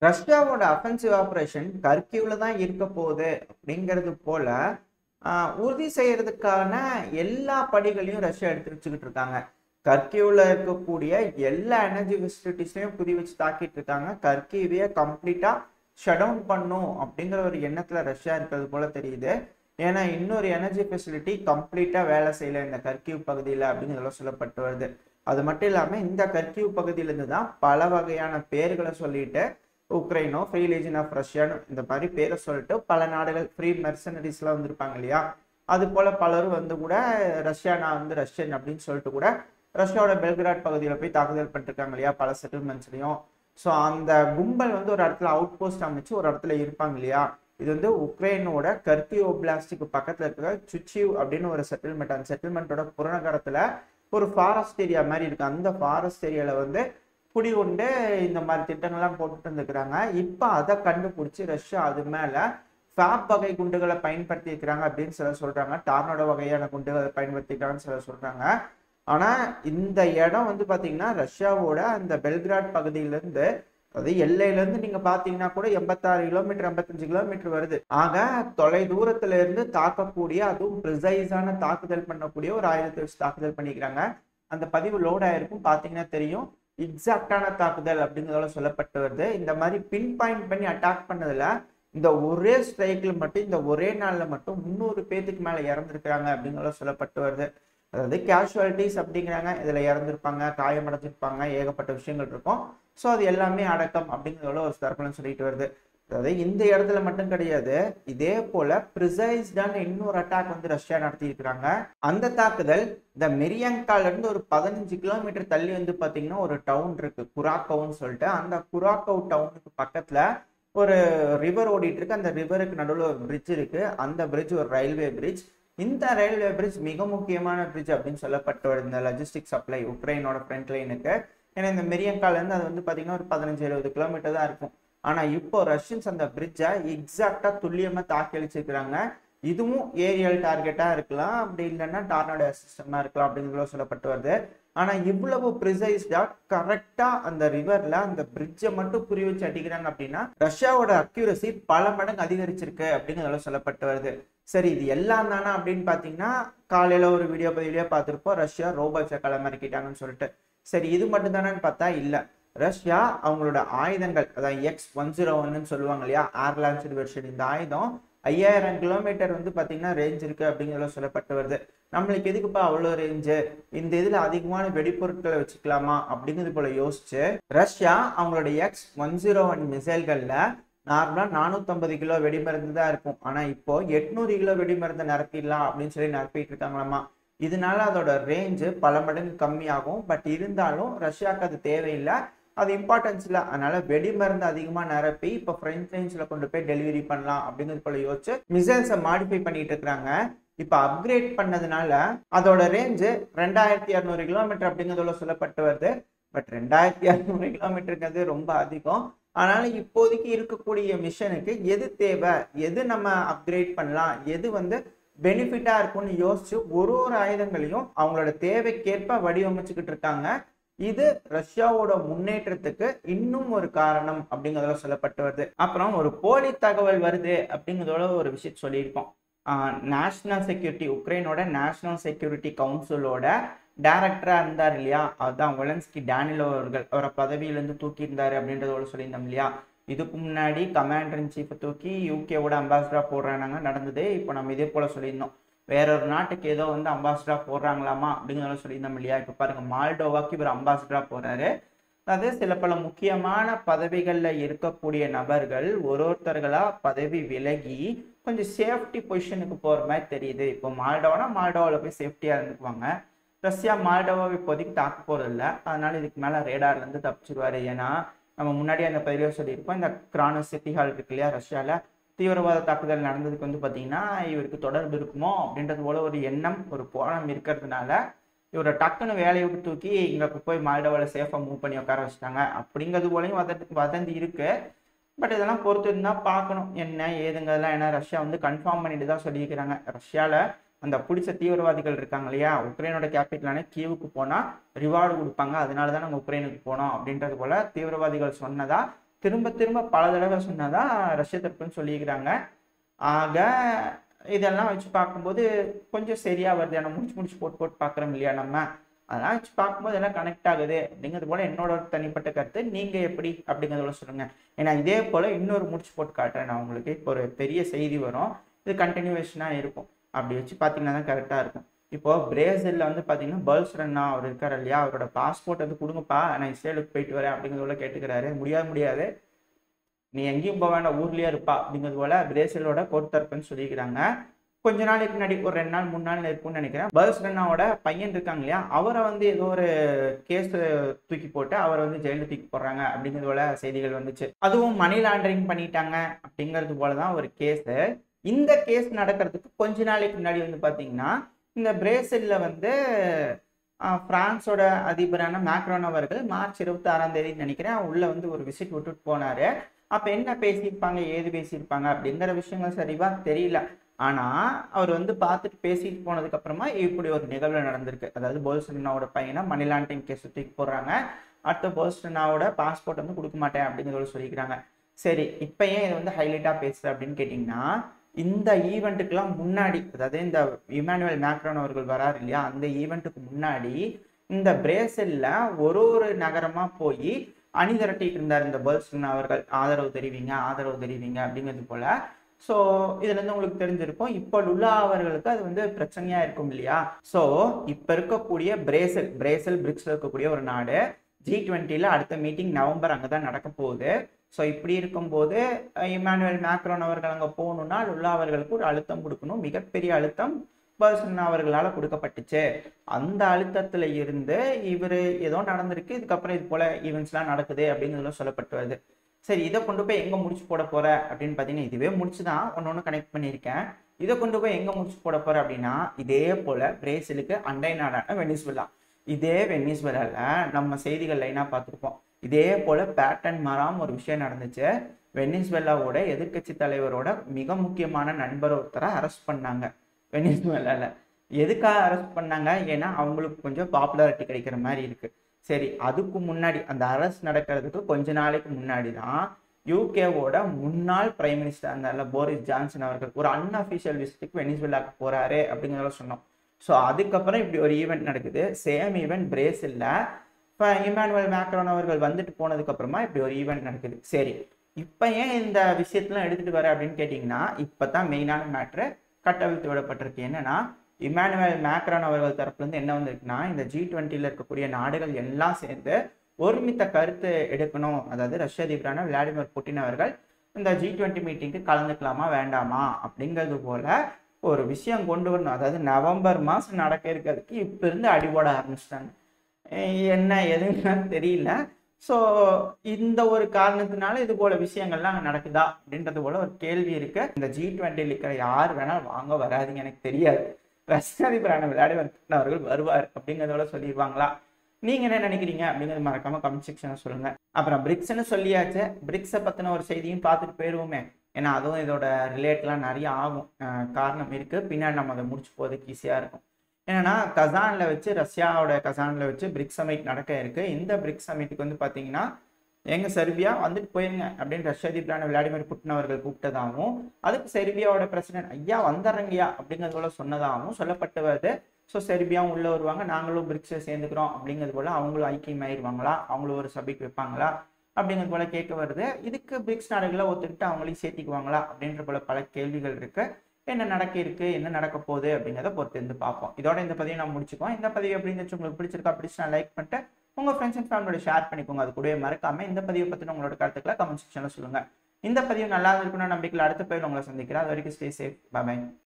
ரஷ்யாவோட offensive operation கர்கியூவில் தான் இருக்க போகுது அப்படிங்கிறது போல ஆஹ், உறுதி செய்யறதுக்கான எல்லா படிகளையும் ரஷ்யா எடுத்து வச்சுக்கிட்டு இருக்காங்க கர்கியூவில் இருக்கக்கூடிய எல்லா எனர்ஜி ஃபெசிலிட்டிஸ்லையும் புதி வச்சு தாக்கிட்டு இருக்காங்க கர்கியூவையே கம்ப்ளீட்டாக ஷட் டவுன் பண்ணும் அப்படிங்கிற ஒரு எண்ணத்தில் ரஷ்யா இருக்கிறது போல தெரியுது ஏன்னா இன்னொரு எனர்ஜி ஃபெசிலிட்டி கம்ப்ளீட்டாக வேலை செய்யல இந்த கர்கியூ பகுதியில் அப்படிங்கிறதெல்லாம் சொல்லப்பட்டு வருது அது மட்டும் இல்லாமல் இந்த கர்கியூ பகுதியிலேருந்து தான் பல வகையான பேர்களை சொல்லிட்டு உக்ரைனோ ஃப்ரீ லீஜன் ஆஃப் ரஷ்யான்னு இந்த மாதிரி பேரை சொல்லிட்டு பல நாடுகள் ஃப்ரீ மெர்சனரிஸ்லாம் வந்திருப்பாங்க இல்லையா அது போல பலரும் வந்து கூட ரஷ்யா நான் வந்து ரஷ்யன் அப்படின்னு சொல்லிட்டு கூட ரஷ்யாவோட பெல்கிராட் பகுதியில் போய் தாக்குதல் பண்ணிருக்காங்க இல்லையா பல செட்டில்மெண்ட்ஸ்லையும் ஸோ அந்த கும்பல் வந்து ஒரு இடத்துல அவுட் போஸ்ட் அமைச்சு ஒரு இடத்துல இருப்பாங்க இல்லையா இது வந்து உக்ரைனோட கர்கியோ பிளாஸ்டிக் பக்கத்தில் இருக்கிற சுச்சிவ் அப்படின்னு ஒரு செட்டில்மெண்ட் அந்த செட்டில்மெண்ட்டோட புறநகரத்தில் ஒரு ஃபாரஸ்ட் ஏரியா மாதிரி இருக்கு அந்த ஃபாரஸ்ட் ஏரியாவில் வந்து குடி கொண்டு இந்த மாதிரி திட்டங்கள்லாம் போட்டுட்டு இருந்துக்கிறாங்க இப்போ அதை கண்டுபிடிச்சி ரஷ்யா அது மேலே ஃபேப் வகை குண்டுகளை பயன்படுத்தி இருக்கிறாங்க அப்படின்னு சிலர் சொல்றாங்க டார்னோட வகையான குண்டுகளை பயன்படுத்திக்கிறாங்கன்னு சிலர் சொல்றாங்க ஆனா இந்த இடம் வந்து பாத்தீங்கன்னா ரஷ்யாவோட அந்த பெல்கிராட் பகுதியிலிருந்து அது எல்லையிலேருந்து நீங்க பாத்தீங்கன்னா கூட எண்பத்தாறு கிலோமீட்டர் எண்பத்தஞ்சு கிலோமீட்டர் வருது ஆக தொலை தூரத்துல இருந்து தாக்கக்கூடிய அதுவும் ப்ரிசைஸான தாக்குதல் பண்ணக்கூடிய ஒரு ஆயுதத்தை வச்சு தாக்குதல் பண்ணிக்கிறாங்க அந்த பதிவு லோட் ஆயிருக்கும் பாத்தீங்கன்னா தெரியும் எக்ஸாக்டான தாக்குதல் அப்படிங்கிறதால சொல்லப்பட்டு வருது இந்த மாதிரி பின் பாயிண்ட் பண்ணி அட்டாக் பண்ணதுல இந்த ஒரே ஸ்ட்ரைக்ல மட்டும் இந்த ஒரே நாள்ல மட்டும் முந்நூறு பேத்துக்கு மேல இறந்துருக்காங்க அப்படிங்கிறத சொல்லப்பட்டு வருது அதாவது கேஷுவாலிட்டிஸ் அப்படிங்கிறாங்க இதுல இறந்துருப்பாங்க காயமடைஞ்சிருப்பாங்க ஏகப்பட்ட விஷயங்கள் இருக்கும் ஸோ அது எல்லாமே அடக்கம் அப்படிங்கிறதோட ஒரு தரப்புலன்னு சொல்லிட்டு வருது அதாவது இந்த இடத்துல மட்டும் கிடையாது இதே போல ப்ரிசைஸ்டான இன்னொரு அட்டாக் வந்து ரஷ்யா நடத்தி இருக்கிறாங்க அந்த தாக்குதல் இந்த மெரியங்கால இருந்து ஒரு பதினஞ்சு கிலோமீட்டர் தள்ளி வந்து பாத்தீங்கன்னா ஒரு டவுன் இருக்கு குராக்கோன்னு சொல்லிட்டு அந்த குராக்கோ டவுனுக்கு பக்கத்துல ஒரு ரிவர் ஓடிட்டு இருக்கு அந்த ரிவருக்கு நடுவில் ஒரு பிரிட்ஜ் இருக்கு அந்த பிரிட்ஜ் ஒரு ரயில்வே பிரிட்ஜ் இந்த ரயில்வே பிரிட்ஜ் மிக முக்கியமான பிரிட்ஜ் அப்படின்னு சொல்லப்பட்டு வருது இந்த லஜிஸ்டிக் சப்ளை உக்ரைனோட ஃப்ரண்ட் லைனுக்கு ஏன்னா இந்த மெரியங்கால இருந்து அது வந்து பாத்தீங்கன்னா ஒரு பதினஞ்சு இருபது கிலோமீட்டர் தான் இருக்கும் ஆனா இப்போ ரஷ்யன்ஸ் அந்த பிரிட்ஜை எக்ஸாக்டா துல்லியமா தாக்கி அழிச்சிருக்கிறாங்க இதுவும் ஏரியல் டார்கெட்டா இருக்கலாம் அப்படி இல்லைன்னா டார்னோட சிஸ்டமா இருக்கலாம் அப்படிங்கிறத சொல்லப்பட்டு வருது ஆனா இவ்வளவு ப்ரிசைஸ்டா கரெக்டா அந்த ரிவர்ல அந்த பிரிட்ஜை மட்டும் புரி வச்சு அடிக்கிறாங்க அப்படின்னா ரஷ்யாவோட அக்யூரசி பல மடங்கு அதிகரிச்சிருக்கு அப்படிங்கிறத சொல்லப்பட்டு வருது சரி இது எல்லாம் தானே அப்படின்னு பாத்தீங்கன்னா காலையில ஒரு வீடியோ பதிவிலேயே பார்த்திருப்போம் ரஷ்யா ரோபோட்ஸை களமிறக்கிட்டாங்கன்னு சொல்லிட்டு சரி இது மட்டும் தானேன்னு பார்த்தா இல்ல ரஷ்யா அவங்களோட ஆயுதங்கள் அதாவது எக்ஸ் ஒன் ஜீரோ ஒன்னு சொல்லுவாங்க இல்லையா ஏர் லான்ச்சர் வெர்ஷன் இந்த ஆயுதம் ஐயாயிரம் கிலோமீட்டர் வந்து பாத்தீங்கன்னா ரேஞ்ச் இருக்கு அப்படிங்கிறத சொல்லப்பட்டு வருது நம்மளுக்கு எதுக்குப்பா அவ்வளோ ரேஞ்சு இந்த இதுல அதிகமான வெடிப்பொருட்களை வச்சுக்கலாமா அப்படிங்கிறது போல யோசிச்சு ரஷ்யா அவங்களோட எக்ஸ் ஒன் ஜீரோ ஒன் மிசைல்கள்ல நார்மலா நானூத்தம்பது கிலோ வெடிமருந்து தான் இருக்கும் ஆனா இப்போ எட்நூறு கிலோ வெடிமருந்தை நிரப்பிடலாம் அப்படின்னு சொல்லி நிரப்பிட்டு இருக்காங்களாமா இதனால அதோட ரேஞ்சு பல மடங்கு கம்மியாகும் பட் இருந்தாலும் ரஷ்யாவுக்கு அது தேவையில்லை அது இம்பார்ட்டன்ஸ் இல்லை அதனால வெடிமருந்து அதிகமாக நிரப்பி இப்போ ஃப்ரெஞ்ச் ரேஞ்சில் கொண்டு போய் டெலிவரி பண்ணலாம் அப்படிங்கிறது போல யோசிச்சு மிசைல்ஸை மாடிஃபை பண்ணிட்டு இருக்கிறாங்க இப்போ அப்கிரேட் பண்ணதுனால அதோட ரேஞ்சு ரெண்டாயிரத்தி இரநூறு கிலோமீட்டர் அப்படிங்கிறதுல சொல்லப்பட்டு வருது பட் ரெண்டாயிரத்தி இரநூறு கிலோமீட்டருங்கிறது ரொம்ப அதிகம் அதனால இப்போதைக்கு இருக்கக்கூடிய மிஷனுக்கு எது தேவை எது நம்ம அப்கிரேட் பண்ணலாம் எது வந்து பெனிஃபிட்டா இருக்கும்னு யோசிச்சு ஒரு ஒரு ஆயுதங்களையும் அவங்களோட தேவைக்கேற்ப வடிவமைச்சுக்கிட்டு இருக்காங்க இது ரஷ்யாவோட முன்னேற்றத்துக்கு இன்னும் ஒரு காரணம் அப்படிங்கிறதுல சொல்லப்பட்டு வருது அப்புறம் ஒரு போலி தகவல் வருது அப்படிங்கிறதோட ஒரு விஷயம் சொல்லியிருக்கோம் நேஷனல் செக்யூரிட்டி உக்ரைனோட நேஷனல் செக்யூரிட்டி கவுன்சிலோட டைரக்டரா இருந்தார் இல்லையா அதுதான் ஒலன்ஸ்கி டேனிலோ அவர்கள் அவரை பதவியிலேருந்து தூக்கி இருந்தாரு அப்படின்றதோட சொல்லியிருந்தோம் இல்லையா இதுக்கு முன்னாடி கமாண்டர் இன் சீஃபை தூக்கி யூகேவோட அம்பாசிடரா போடுறாங்க நடந்தது இப்போ நம்ம இதே போல சொல்லியிருந்தோம் வேற ஒரு நாட்டுக்கு ஏதோ வந்து அம்பாசிடரா போடுறாங்களாமா அப்படிங்கிறத சொல்லியிருந்தோம் இல்லையா இப்போ பாருங்க மால்டோவாக்கு இவர் அம்பாசிடரா போறாரு அதாவது சில பல முக்கியமான பதவிகள்ல இருக்கக்கூடிய நபர்கள் ஒரு ஒருத்தர்களா பதவி விலகி கொஞ்சம் சேஃப்டி பொசிஷனுக்கு போற மாதிரி தெரியுது இப்போ மால்டோனா மால்டோவில் போய் சேஃப்டியா இருந்துக்குவாங்க ரஷ்யா மால்டோவை இப்போதைக்கு தாக்க போறது இல்லை அதனால இதுக்கு மேல ரேடார்ல இருந்து தப்பிச்சிருவாரு ஏன்னா நம்ம முன்னாடி அந்த பதிவே சொல்லியிருப்போம் இந்த கிரானோ சிட்டி ஹால் இருக்கு இல்லையா ரஷ்யால தீவிரவாத தாக்குதல் நடந்ததுக்கு வந்து பார்த்தீங்கன்னா இவருக்கு தொடர்பு இருக்குமோ அப்படின்றது போல ஒரு எண்ணம் ஒரு கோணம் இருக்கிறதுனால இவரை டக்குன்னு வேலையை விட்டு தூக்கி இங்கே போய் மால்டோவில் சேஃபாக மூவ் பண்ணி உட்கார வச்சுட்டாங்க அப்படிங்கிறது போலையும் வதந்தி வதந்தி இருக்கு பட் இதெல்லாம் பொறுத்து இருந்தால் பார்க்கணும் என்ன ஏதுங்கிறதெல்லாம் ஏன்னா ரஷ்யா வந்து கன்ஃபார்ம் பண்ணிட்டு தான் சொல்லியிருக்கிறாங்க ரஷ்யாவில் அந்த பிடிச்ச தீவிரவாதிகள் இருக்காங்க இல்லையா உக்ரைனோட கேபிட்டலான கீவுக்கு போனால் ரிவார்டு கொடுப்பாங்க அதனால தான் நாங்கள் உக்ரைனுக்கு போனோம் அப்படின்றது போல தீவிரவாதிகள் சொன்னதா திரும்ப திரும்ப பல தடவை சொன்னதான் ரஷ்ய தரப்புன்னு சொல்லியிருக்கிறாங்க ஆக இதெல்லாம் வச்சு பார்க்கும்போது கொஞ்சம் சரியா வருது ஏன்னா முடிச்சு முடிச்சு போட்டு போட்டு பார்க்குறோம் இல்லையா நம்ம அதெல்லாம் வச்சு பார்க்கும்போது எல்லாம் கனெக்ட் ஆகுது அப்படிங்கிறது போல என்னோட ஒரு தனிப்பட்ட கருத்து நீங்க எப்படி அப்படிங்கிறத சொல்லுங்க ஏன்னா இதே போல இன்னொரு முடிச்சு போட்டு காட்டுறேன் நான் உங்களுக்கு இப்போ ஒரு பெரிய செய்தி வரும் இது கண்டினியூவேஷனா இருக்கும் அப்படி வச்சு பார்த்தீங்கன்னா தான் கரெக்டாக இருக்கும் இப்போ பிரேசில்ல வந்து பார்த்தீங்கன்னா பேர்ல்ஸ் ரன்னா அவர் இருக்காரு இல்லையா அவரோட பாஸ்போர்ட் வந்து கொடுங்கப்பா நான் இஸ்ரேலுக்கு போயிட்டு வரேன் அப்படிங்கிறத கேட்டுக்கிறாரு முடியாது முடியாது நீ எங்கேயும் போக வேண்டாம் ஊர்லயே இருப்பா அப்படிங்கிறது போல பிரேசிலோட கோர்ட் தரப்புன்னு சொல்லிக்கிறாங்க கொஞ்ச நாளைக்கு முன்னாடி ஒரு ரெண்டு நாள் மூணு நாள் இருக்கும்னு நினைக்கிறேன் பர்ஸ் ரன்னாவோட பையன் இருக்காங்க இல்லையா அவரை வந்து ஏதோ ஒரு கேஸ் தூக்கி போட்டு அவரை வந்து ஜெயிலில் தூக்கி போடுறாங்க அப்படிங்கிறது போல செய்திகள் வந்துச்சு அதுவும் மணி லாண்டரிங் பண்ணிட்டாங்க அப்படிங்கிறது போல தான் ஒரு கேஸ் இந்த கேஸ் நடக்கிறதுக்கு கொஞ்ச நாளைக்கு முன்னாடி வந்து பார்த்தீங்கன்னா இந்த பிரேசில்ல வந்து ஆஹ், பிரான்ஸோட அதிபரான மேக்ரோன் அவர்கள் மார்ச் இருபத்தி ஆறாம் தேதி நினைக்கிறேன் உள்ள வந்து ஒரு விசிட் விட்டுட்டு போனாரு அப்ப என்ன பேசியிருப்பாங்க ஏது பேசியிருப்பாங்க அப்படிங்கிற விஷயங்கள் சரிவா தெரியல ஆனா அவர் வந்து பார்த்துட்டு பேசிட்டு போனதுக்கு அப்புறமா இப்படி ஒரு நிகழ்வு நடந்திருக்கு அதாவது போல்சனாவோட பையனை மணி லாண்டரிங் கேஸ் தூக்கி போடுறாங்க அடுத்த போல்சனாவோட பாஸ்போர்ட் வந்து கொடுக்க மாட்டேன் அப்படிங்கிறத சொல்லிக்கிறாங்க சரி இப்போ ஏன் இதை வந்து ஹைலைட்டாக பேசுற அப்படின்னு கேட்டிங்கன்னா இந்த ஈவெண்ட்டுக்கெல்லாம் முன்னாடி அதாவது இந்த இமானுவேல் மேக்ரோன் அவர்கள் வராரு இல்லையா அந்த ஈவெண்ட்டுக்கு முன்னாடி இந்த பிரேசில்ல ஒரு ஒரு நகரமா போய் அணி திரட்டிட்டு இருந்தார் இந்த பர்சன் அவர்கள் ஆதரவு தெரிவிங்க ஆதரவு தெரிவிங்க அப்படிங்கிறது போல ஸோ இதுல இருந்து உங்களுக்கு தெரிஞ்சிருக்கும் இப்போ லுலா அவர்களுக்கு அது வந்து பிரச்சனையா இருக்கும் இல்லையா ஸோ இப்போ இருக்கக்கூடிய பிரேசில் பிரேசில் பிரிக்ஸ்ல இருக்கக்கூடிய ஒரு நாடு ஜி டுவெண்ட்டில அடுத்த மீட்டிங் நவம்பர் அங்கே தான் நடக்க போகுது ஸோ இப்படி இருக்கும்போது அஹ், இமானுவேல் மேக்ரோன் அவர்கள் அங்கே போகணும்னா லுல்லா அவர்களுக்கு ஒரு அழுத்தம் கொடுக்கணும் மிகப்பெரிய அழுத்தம் பர்சன் அவர்களால் கொடுக்கப்பட்டுச்சு அந்த அழுத்தத்துல இருந்து இவர் ஏதோ நடந்திருக்கு இதுக்கப்புறம் இது போல ஈவெண்ட்ஸ்லாம் நடக்குது அப்படிங்கிறதுல சொல்லப்பட்டு வருது சரி இதை கொண்டு போய் எங்க முடிச்சு போட போற அப்படின்னு பார்த்தீங்கன்னா இதுவே முடிச்சு தான் ஒன்று ஒன்று கனெக்ட் பண்ணியிருக்கேன் இதை கொண்டு போய் எங்க முடிச்சு போட போற அப்படின்னா இதே போல பிரேசிலுக்கு அண்டை நாடான வெனிசுவலா இதே வெனிசுவலால நம்ம செய்திகள் லைனாக பார்த்துருப்போம் இதே போல பேட்டன் மாறாம ஒரு விஷயம் நடந்துச்சு வெனிசுவேலாவோட எதிர்க்கட்சி தலைவரோட மிக முக்கியமான நண்பர் ஒருத்தரை அரெஸ்ட் பண்ணாங்க வெனிசுவேலால எதுக்காக அரெஸ்ட் பண்ணாங்க ஏன்னா அவங்களுக்கு கொஞ்சம் பாப்புலாரிட்டி கிடைக்கிற மாதிரி இருக்கு சரி அதுக்கு முன்னாடி அந்த அரெஸ்ட் நடக்கிறதுக்கு கொஞ்ச நாளைக்கு முன்னாடி தான் யூகேவோட முன்னாள் பிரைம் மினிஸ்டர் அந்த போரிஸ் ஜான்சன் அவர்கள் ஒரு அன்அஃபிஷியல் விசிட்டுக்கு வெனிசுவேலாக்கு போறாரு அப்படிங்கிறத சொன்னோம் ஸோ அதுக்கப்புறம் இப்படி ஒரு ஈவெண்ட் நடக்குது சேம் ஈவெண்ட் பிரேசில்ல இப்போ இமானுவல் மேக்ரோன் அவர்கள் வந்துட்டு போனதுக்கு அப்புறமா இப்படி ஒரு ஈவெண்ட் நடக்குது சரி இப்போ ஏன் இந்த விஷயத்தெல்லாம் எடுத்துட்டு வர அப்படின்னு கேட்டிங்கன்னா இப்போ தான் மெயினான மேட்ரு கட்டவிழ்த்து விடப்பட்டிருக்கு என்னன்னா இமானுவேல் மேக்ரான் அவர்கள் தரப்புலேருந்து என்ன வந்திருக்குன்னா இந்த ஜி டுவெண்ட்டியில் இருக்கக்கூடிய நாடுகள் எல்லாம் சேர்ந்து ஒருமித்த கருத்து எடுக்கணும் அதாவது ரஷ்ய அதிபரான விளாடிமிர் புட்டின் அவர்கள் இந்த ஜி டுவெண்ட்டி மீட்டிங்க்கு கலந்துக்கலாமா வேண்டாமா அப்படிங்கிறது போல ஒரு விஷயம் கொண்டு வரணும் அதாவது நவம்பர் மாதம் நடக்க இருக்கிறதுக்கு இப்போ இருந்து அடிபோட ஆரம்பிச்சிட்டாங்க என்ன எதுன்னு தெரியல ஸோ இந்த ஒரு காரணத்தினால இது போல விஷயங்கள்லாம் அங்க நடக்குதா அப்படின்றது போல ஒரு கேள்வி இருக்கு இந்த ஜி டுவெண்ட்டியில் இருக்கிற யார் வேணாலும் வாங்க வராதுங்க எனக்கு தெரியாது ரஷ்ய அதிபரான விளையாடிவர் புட்டின் அவர்கள் வருவார் அப்படிங்கிறதோட சொல்லிடுவாங்களா நீங்க என்ன நினைக்கிறீங்க அப்படிங்கிறது மறக்காம கமெண்ட் செக்ஷனை சொல்லுங்க அப்புறம் பிரிக்ஸ்னு சொல்லியாச்சு பிரிக்ஸை பத்தின ஒரு செய்தியும் பார்த்துட்டு போயிடுவோமே ஏன்னா அதுவும் இதோட ரிலேட்லாம் நிறைய ஆகும் அஹ் காரணம் இருக்கு பின்னாடி நம்ம அதை முடிச்சு போறதுக்கு ஈஸியா இருக்கும் என்னன்னா கசான்ல வச்சு ரஷ்யாவோட கசான்ல வச்சு பிரிக்ஸ் சமிட் நடக்க இருக்கு இந்த பிரிக்ஸ் சமிட்டுக்கு வந்து பாத்தீங்கன்னா எங்க செர்பியா வந்துட்டு போயிருங்க அப்படின்னு ரஷ்ய அதிபரான விளாடிமிர் புட்டின் அவர்கள் கூப்பிட்டதாகவும் அதுக்கு செர்பியாவோட பிரசிடென்ட் ஐயா வந்துடுறங்கய்யா அப்படிங்கிறது போல சொன்னதாகவும் சொல்லப்பட்டு வருது ஸோ செர்பியாவும் உள்ள வருவாங்க நாங்களும் பிரிக்ஸை சேர்ந்துக்கிறோம் அப்படிங்கிறது போல அவங்களும் ஐக்கியமாயிருவாங்களா அவங்களும் ஒரு சபைக்கு வைப்பாங்களா அப்படிங்கிறது போல கேட்க வருது இதுக்கு பிரிக்ஸ் நாடுகளை ஒத்துக்கிட்டு அவங்களையும் சேர்த்திக்குவாங்களா அப்படின்ற போல பல கேள்விகள் இருக்கு என்ன நடக்க இருக்கு என்ன நடக்க போகுது அப்படிங்கிறத பொறுத்து இருந்து பார்ப்போம் இதோட இந்த பதிவை நான் முடிச்சுக்குவோம் இந்த பதிவு எப்படி இருந்துச்சு உங்களுக்கு பிடிச்சிருக்கா பிடிச்சு லைக் பண்ணிட்டு உங்க ஃப்ரெண்ட்ஸ் அண்ட் ஃபேமிலியோட ஷேர் பண்ணிக்கோங்க அது கூடவே மறக்காம இந்த பதிவை பத்தின உங்களோட கருத்துக்களை கமெண்ட் செக்ஷன்ல சொல்லுங்க இந்த பதிவு நல்லா இருக்குன்னு நம்பிக்கையில் அடுத்த பதிவில் உங்களை சந்திக்கிறேன் அது வரைக்கும் ஸ்டே சேஃப் பாய்